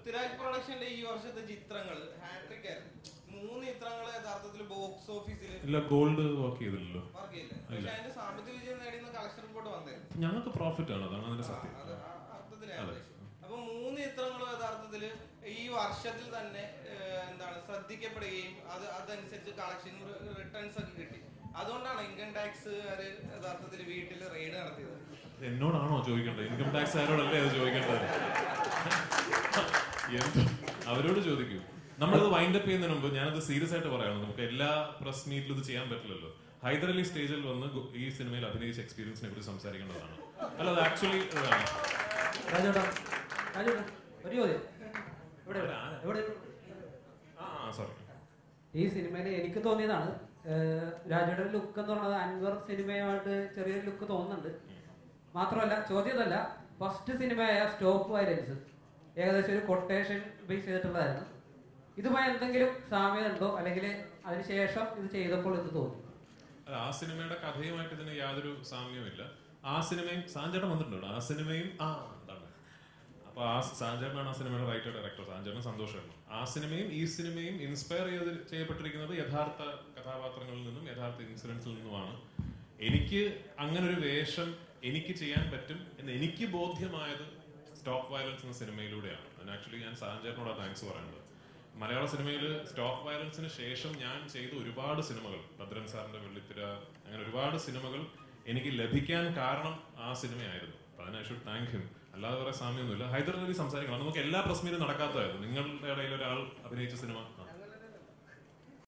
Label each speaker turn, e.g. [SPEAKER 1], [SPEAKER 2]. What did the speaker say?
[SPEAKER 1] പൃഥ്വിരാജ് പ്രൊഡക്ഷന്റെ ഈ വർഷത്തെ ചിത്രങ്ങൾ ഹാട്രിക് ആയിരുന്നു മൂന്ന് ചിത്രങ്ങൾ യഥാർത്ഥത്തിൽ ബോക്സ് ഓഫീസിൽ
[SPEAKER 2] ഇല്ല ഗോൾഡ് വർക്ക് ചെയ്തില്ലല്ലോ
[SPEAKER 1] വർക്ക് ചെയ്യില്ല പക്ഷെ അതിന്റെ സാമ്പത്തിക വിജയം നേടിയെന്ന് കളക്ഷൻ റിപ്പോർട്ട് വന്നായിരുന്നു
[SPEAKER 2] ഞങ്ങൾക്ക് പ്രോഫിറ്റ് ആണ് അതാണ് അതിന്റെ സത്യം
[SPEAKER 1] അത് ആ അർത്ഥത്തിലാണ് അപ്പൊ മൂന്ന് ചിത്രങ്ങളും യഥാർത്ഥത്തില് ഈ വർഷത്തിൽ തന്നെ ഏഹ്, എന്താണ് ശ്രദ്ധിക്കപ്പെടുകയും അത് അതനുസരിച്ച് കളക്ഷൻ റിട്ടേൺസ് ഒക്കെ കിട്ടി അതുകൊണ്ടാണ് ഇൻകം ടാക്സ് യഥാർത്ഥത്തിൽ വീട്ടിൽ റെയ്ഡ് നടത്തിയത്
[SPEAKER 2] ഇത് എന്നോടാണോ ചോദിക്കേണ്ടത് ഇൻകം ടാക്സ് ആരോടല്ലേ അത് ചോദിക്കേണ്ടത് എന്തോ അവരോട് ചോദിക്കൂ നമ്മളിത് വൈൻഡ് അപ്പ് ചെയ്യുന്നതിന് മുമ്പ് ഞാനത് സീരിയസ് ആയിട്ട് പറയാണ് നമുക്ക് എല്ലാ പ്രസ് മീറ്റിലും ഇത് ചെയ്യാൻ പറ്റില്ലല്ലോ ഹൈദർ അലി സ്റ്റേജിൽ വന്ന് ഗു- ഈ സിനിമയിൽ അഭിനയിച്ച എക്സ്പീരിയൻസിനെ കുറിച്ച് സംസാരിക്കേണ്ടതാണ് അല്ല അത് ആക്ച്വലി ഇതാണ്
[SPEAKER 3] രാജേട്ടാ രാജേട്ടാ ഒരു ചോദ്യം ഇവിടെ ഇവിടെ ഇവിടെ
[SPEAKER 2] ആ സോറി
[SPEAKER 3] ഈ സിനിമയിൽ എനിക്ക് തോന്നിയതാണ് ഏഹ് രാജയുടെ ലുക്ക് എന്ന് പറയുന്നത് അൻവർ സിനിമയുമായിട്ട് ചെറിയൊരു ലുക്ക് തോന്നുന്നുണ്ട് മാത്രമല്ല ചോദ്യം ഇതല്ല ഫസ്റ്റ് സിനിമയായ സ്റ്റോപ്പ് വയലൻസ് ഏകദേശം ഒരു കൊട്ടേഷൻ ബേസ് ചെയ്തിട്ടുള്ളതായിരുന്നു ഇതുമായി എന്തെങ്കിലും സാമ്യത ഉണ്ടോ അല്ലെങ്കിൽ അതിനുശേഷം ഇത് ചെയ്തപ്പോൾ ഇത് തോന്നി
[SPEAKER 2] അല്ല, ആ സിനിമയുടെ കഥയുമായിട്ട് ഇതിന് യാതൊരു സാമ്യവുമില്ല ആ സിനിമയും സാഞ്ചേട്ടൻ വന്നിട്ടുണ്ട് ആ സിനിമയും ആ അതാണ് അപ്പൊ ആ സാഞ്ചേട്ടനാണ് ആ സിനിമയുടെ റൈറ്റർ ഡയറക്ടർ സാഞ്ചേട്ടൻ സന്തോഷമാണ് ആ സിനിമയും ഈ സിനിമയും ഇൻസ്പയർ ചെയ്ത് ചെയ്യപ്പെട്ടിരിക്കുന്നത് യഥാർത്ഥ കഥാപാത്രങ്ങളിൽ നിന്നും യഥാർത്ഥ ഇൻസിഡൻസിൽ നിന്നുമാണ് എനിക്ക് അങ്ങനെ ഒരു വേഷം എനിക്ക് ചെയ്യാൻ പറ്റും എന്ന് എനിക്ക് ബോധ്യമായത് സ്റ്റോപ്പ് വയലൻസ് എന്ന സിനിമയിലൂടെയാണ് അതിന് ആക്ച്വലി ഞാൻ സാഞ്ചേട്ടനോട് താങ്ക്സ് പറയുന്നത് മലയാള സിനിമയിൽ സ്റ്റോപ്പ് വയലൻസിന് ശേഷം ഞാൻ ചെയ്ത ഒരുപാട് സിനിമകൾ ഭദ്രൻ സാറിന്റെ വെള്ളിത്തിര അങ്ങനെ ഒരുപാട് സിനിമകൾ എനിക്ക് ലഭിക്കാൻ കാരണം ആ സിനിമയായിരുന്നു അപ്പൊ അതിന് ഐ ഷുഡ് താങ്ക് ഹിം അല്ലാതെ വേറെ സാമ്യമൊന്നുമില്ല ഹൈദരാബാദി സംസാരിക്കണം അത് നമുക്ക് എല്ലാ പ്രസ് മീറ്റും നടക്കാത്തതായിരുന്നു നിങ്ങളുടെ ഇടയിൽ ഒരാൾ അഭിനയിച്ച സിനിമ